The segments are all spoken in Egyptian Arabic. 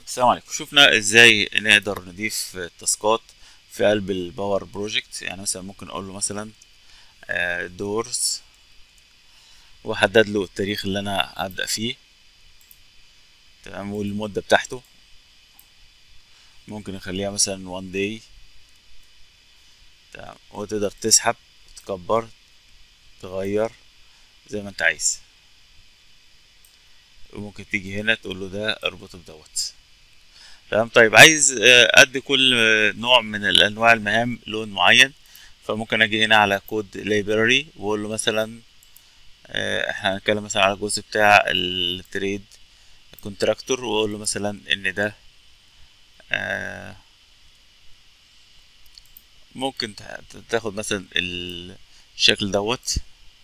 السلام عليكم شفنا ازاي نقدر نضيف تاسكات في قلب الباور بروجكت يعني مثلا ممكن اقول له مثلا دورز واحدد له التاريخ اللي انا هبدأ فيه تمام والمدة بتاعته ممكن نخليها مثلا وان داي تمام وتقدر تسحب تكبر تغير زي ما انت عايز وممكن تيجي هنا تقول له ده اربطه بدوت تمام طيب عايز ادي كل نوع من الانواع المهام لون معين فممكن اجي هنا على كود library واقول له مثلا احنا هنتكلم مثلا على الجزء بتاع التريد كونتراكتور واقول له مثلا ان ده ممكن تاخد مثلا الشكل دوت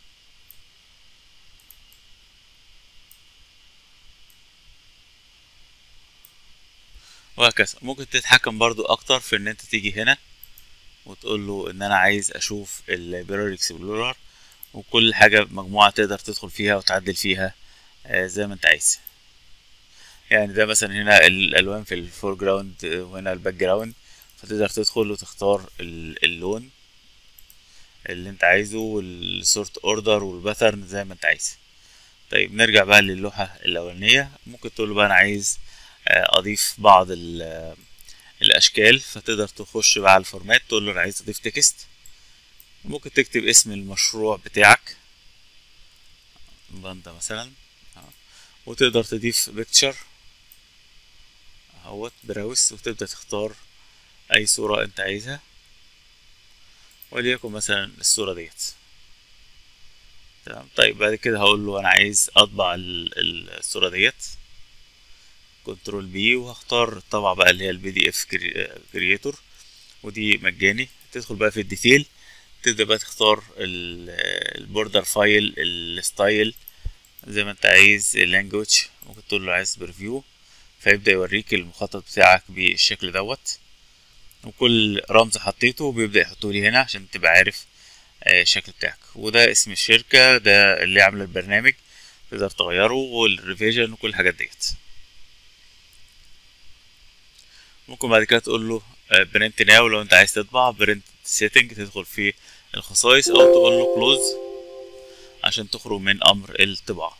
وهكذا ممكن تتحكم برضو اكتر في ان انت تيجي هنا وتقول له ان انا عايز اشوف اللايبراري اكسبلورر وكل حاجة مجموعة تقدر تدخل فيها وتعدل فيها زي ما انت عايز يعني ده مثلا هنا الالوان في الفور جراوند وهنا الباك جراوند فتقدر تدخل وتختار اللون اللي انت عايزه والسورت اوردر والباترن زي ما انت عايز طيب نرجع بقى للوحة الاولانية ممكن تقول له بقى انا عايز اضيف بعض الاشكال فتقدر تخش بقى على الفورمات تقول له انا عايز اضيف تكست ممكن تكتب اسم المشروع بتاعك باندا مثلا وتقدر تضيف بيكتشر اهوت براوس وتبدأ تختار اي صورة انت عايزها وليكن مثلا الصورة ديت تمام طيب بعد كده هقول له انا عايز اطبع الصورة ديت كنترول بي وهختار الطبعة بقى اللي هي البي دي اف كرييتور ودي مجاني تدخل بقى في الديتيل تبدأ بقى تختار البوردر فايل الستايل زي ما انت عايز اللانجوج ممكن تقول له عايز بريفيو فيبدأ يوريك المخطط بتاعك بالشكل دوت وكل رمز حطيته بيبدأ يحطه لي هنا عشان تبقى عارف الشكل بتاعك وده اسم الشركة ده اللي عامل البرنامج تقدر تغيره والريفيجن وكل الحاجات ديت ممكن بعد كده تقول له برنت ناو لو انت عايز تطبع برنت سيتنج تدخل في الخصائص او تقول له كلوز عشان تخرج من امر الطباعه